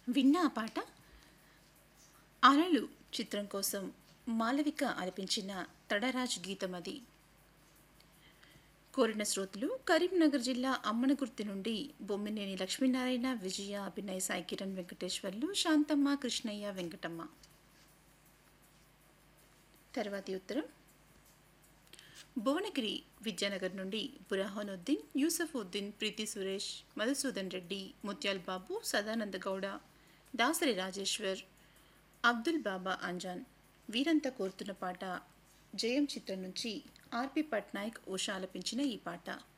విన్నా ఆ పాట అలలు చిత్రం కోసం మాలవిక ఆలపించిన తడరాజ్ గీతం అది కోరిన శ్రోతలు కరీంనగర్ జిల్లా అమ్మనగుర్తి నుండి బొమ్మినేని లక్ష్మీనారాయణ విజయ అభినయ్ సాయి కిరణ్ వెంకటేశ్వర్లు శాంతమ్మ కృష్ణయ్య వెంకటమ్మ తర్వాతి ఉత్తరం భువనగిరి విద్యానగర్ నుండి బురాహనుద్దీన్ యూసఫ్ ఉద్దీన్ ప్రీతి సురేష్ మధుసూదన్ రెడ్డి ముత్యాల్ బాబు సదానంద గౌడ దాసరి రాజేశ్వర్ అబ్దుల్ బాబా అంజాన్ వీరంతా కోరుతున్న పాట జయం చిత్రం నుంచి ఆర్పి పట్నాయక్ ఉషా ఆలపించిన ఈ పాట